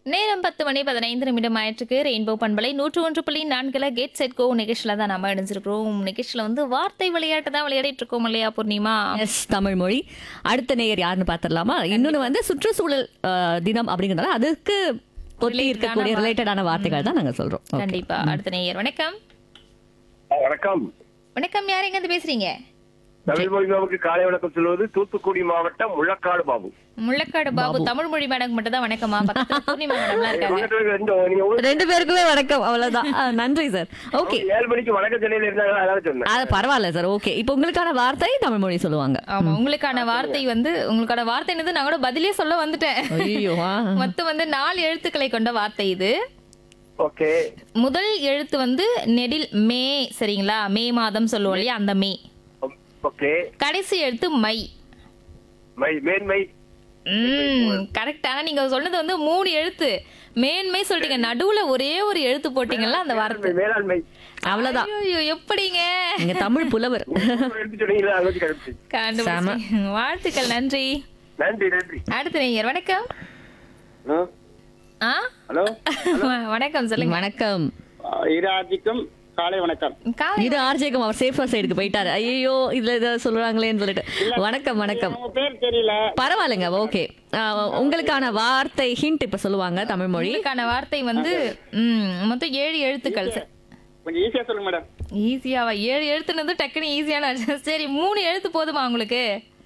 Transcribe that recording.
நேரம் பத்து மணி பதினைந்து நிமிடம் ஆயிற்றுக்கு ரெயின்போ பண்பலை நூற்று ஒன்று புள்ளி நான்குல கேட் செட் கோ நிகழ்ச்சியில தான் நம்ம இணைஞ்சிருக்கிறோம் நிகழ்ச்சியில வந்து வார்த்தை விளையாட்டு தான் விளையாடிட்டு இருக்கோம் இல்லையா பூர்ணிமா எஸ் தமிழ் மொழி அடுத்த நேயர் யாருன்னு பார்த்துடலாமா இன்னொன்னு வந்து சுற்றுச்சூழல் அஹ், தினம் அப்படிங்கிறதால அதுக்கு ஒத்தி இருக்கக்கூடிய ரிலேட்டடான வார்த்தைகள் தான் நாங்க சொல்றோம் Okay. கண்டிப்பா அடுத்த நேயர் வணக்கம் வணக்கம் வணக்கம் யார் எங்க இருந்து பேசுறீங்க தமிழ் மொழி பாபுக்கு காலை வணக்கம் சொல்வது தூத்துக்குடி மாவட்டம் முள்ளக்காடு பாபு முள்ளக்காடு பாபு தமிழ் மொழி மேடம் மட்டும் தான் வணக்கமா பக்கத்துல பூர்ணிமா மேடம்லாம் இருக்காங்க பக்கத்துல ரெண்டு நீங்க ஒரு- ரெண்டு பேருக்குமே வணக்கம் அவ்வளவுதான் அஹ், நன்றி சார் ஓகே ஏழு மணிக்கு வணக்க சென்னையில இருந்தாங்க அதான் சொன்னேன் அது பரவாயில்ல சார் ஓகே இப்போ உங்களுக்கான வார்த்தை தமிழ் மொழி சொல்லுவாங்க ஆமா உங்களுக்கான வார்த்தை வந்து உங்களுக்கான வார்த்தை என்னது நான் கூட பதிலே சொல்ல வந்துட்டேன் ஐயோ மொத்தம் வந்து நாலு எழுத்துக்களை கொண்ட வார்த்தை இது ஓகே முதல் எழுத்து வந்து நெடில் மே சரிங்களா மே மாதம் சொல்லுவோம் இல்லையா அந்த மே ஓகே கடைசி எழுத்து மை மை மேன்மை ம் கரெக்ட் ஆனா நீங்க சொன்னது வந்து மூணு எழுத்து மேன்மை சொல்லிட்டீங்க நடுவுல ஒரே ஒரு எழுத்து போட்டீங்கல்ல அந்த வார்த்தை மேலாண்மை அவ்வளவுதான் ஐயோ எப்படிங்க நீங்க தமிழ் புலவர் எடுத்து சொன்னீங்களா அதை வச்சு கண்டுபிடிச்சு. கண்டுபிடிச்சீங்க. வாழ்த்துக்கள் நன்றி நன்றி நன்றி அடுத்த நேயர் வணக்கம் ஹலோ ஆ ஹலோ வணக்கம் சொல்லுங்க வணக்கம் இராஜிக்கும் காலை வணக்கம் காலை இது ஆர்ஜேகம் அவர் சேஃபர் சைடுக்கு போயிட்டாரு ஐயோ இதுல இதை சொல்றாங்களேன்னு சொல்லிட்டு வணக்கம் வணக்கம் உங்க பேர் தெரியல பரவாயில்லைங்க ஓகே உங்களுக்கான வார்த்தை ஹிண்ட் இப்ப சொல்லுவாங்க தமிழ் மொழி உங்களுக்கான வார்த்தை வந்து ம் மொத்தம் ஏழு எழுத்துக்கள் சார் கொஞ்சம் ஈஸியா சொல்லுங்க மேடம் ஈஸியாவா ஏழு எழுத்துனது டக்குன்னு ஈஸியான சரி மூணு எழுத்து போதுமா உங்களுக்கு